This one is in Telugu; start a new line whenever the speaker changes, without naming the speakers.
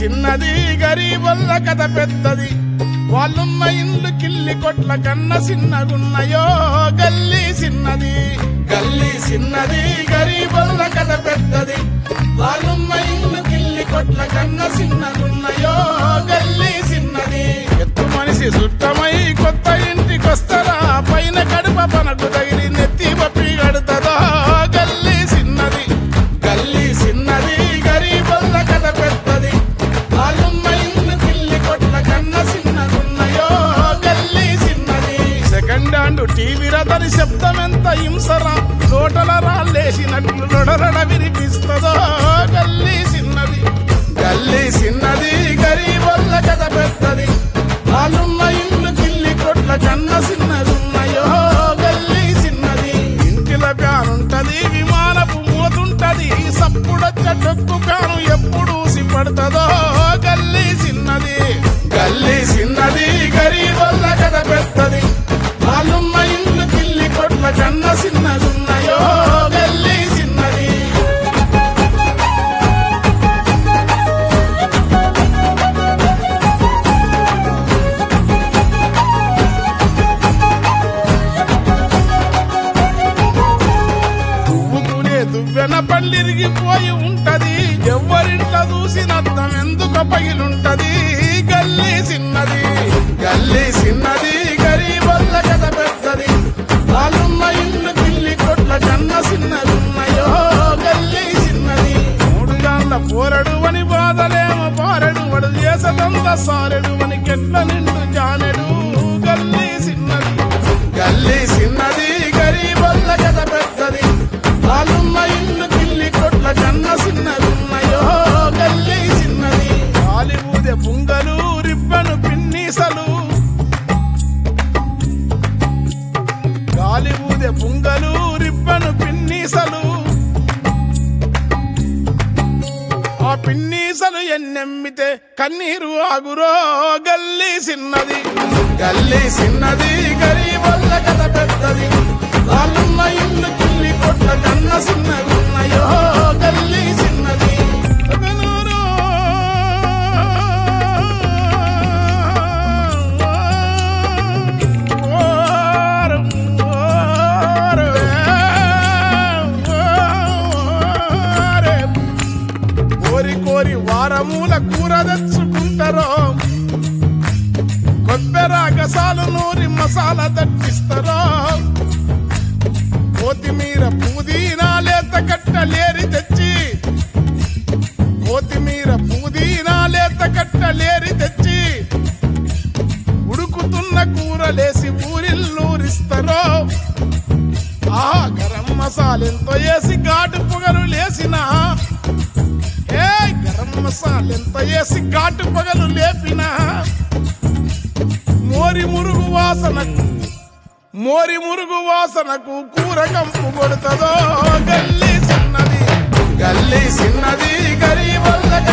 చిన్నది గరీబొల్ల కథ పెద్దది వాళ్ళున్న ఇల్లు కిల్లి కొట్ల కన్న చిన్నగున్నయో గల్లీ చిన్నది గల్లీ చిన్నది గరీబొల్ల కథ పెద్దది వాళ్ళున్న ఇల్లు కిల్లి కొట్ల కన్న చిన్నగున్నయో గల్లీ చిన్నది ఎత్తు మనిషి సుట్టమై కొత్త ఇంటికొస్తరా పైన కడుప పనకు తగిలి నెత్తి పప్పి కడుతుందో గల్లీ చిన్నది గల్లీ చిన్నది గరీబొల్ల కథ పెద్దది వాళ్ళున్న ఇల్లు కిల్లి కొట్ల కన్న చిన్నగున్నయో గల్లీ చిన్నది సెకండ్ హ్యాండ్ టీవీ రథని శబ్దం ఎంత హింసరా లోటల రాళ్ళేసినట్లు లొడరడ వినిపిస్తుందో గల్లీ చిన్నది గల్లీ చిన్నది గరీబొల్ల కథ పెద్దది వాళ్ళున్న ఇల్లు కిల్లి కొట్ల కన్న చిన్నదున్నయో గల్లీ చిన్నది ఇంటిల ప్యానుంటది విమానపు మోతుంటది సప్పుడొచ్చ డొక్కు కాను ఎప్పుడు సిపడుతుందో గల్లీ చిన్నది గల్లీ చిన్నది గరీబొల్ల కథ పెద్దది వాళ్ళున్న ఇల్లు కిల్లి కొట్ల కన్న చిన్నదున్నయో గల్లీ చిన్నది దువ్వుకునే దువ్వెన పళ్ళిరిగిపోయి ఉంటది ఎవరింట్లో చూసినద్దం ఎందుకు పగిలుంటది గల్లీ చిన్నది గల్లీ చిన్నది గరీబల్ల కథ పెద్దది వాళ్ళున్న ఇల్లు పిల్లి కొట్ల కన్న చిన్నదున్నయో గల్లీ చిన్నది మూడు గాళ్ళ పోరడు అని బాధలేమో పారెడు వడు చేసదంత సారెడు అని కెట్ల నిండు జానెడు గల్లీ చిన్నది గల్లీ చిన్నది గరీబల్ల కథ పెద్దది వాళ్ళున్న ఇల్లు పిల్లి కొట్ల కన్న చిన్నదున్నయో గల్లీ చిన్నది గాలి ఊదే పుంగలు రిబ్బను పిన్నీసలు గాలి ఊదే పుంగలు రిబ్బను పిన్నీసలు ఆ పిన్నీసలు ఎన్నెమ్మితే కన్నీరు ఆగురో గల్లీ చిన్నది గల్లీ చిన్నది గరీబల్ల కథ పెద్దది వాళ్ళున్న ఇల్లు కిల్లి కొట్ల కన్న చిన్నగున్నయో గల్లీ చిన్నది ఒకనూరు ఓరం ఓరం కోరి కోరి వారమూల కూర తెచ్చుకుంటారో కొబ్బెర గసాలు నూరి మసాలా దట్టిస్తారో కొత్తిమీర పుదీనా లేత కట్టలేరి తెచ్చి కొత్తిమీర పుదీనా లేత కట్టలేరి తెచ్చి ఉడుకుతున్న కూరలేసి ఊరిల్లూరిస్తారో ఆ గరం మసాలెంతో వేసి ఘాటు పొగలు లేసినా ఏ గరం మసాలెంత వేసి ఘాటు పగలు లేపిన మోరి మురుగు వాసనకు మోరి మురుగు వాసనకు కూర కంపు కొడుతుందో గల్లీ చిన్నది గల్లీ చిన్నది గరీబల్ల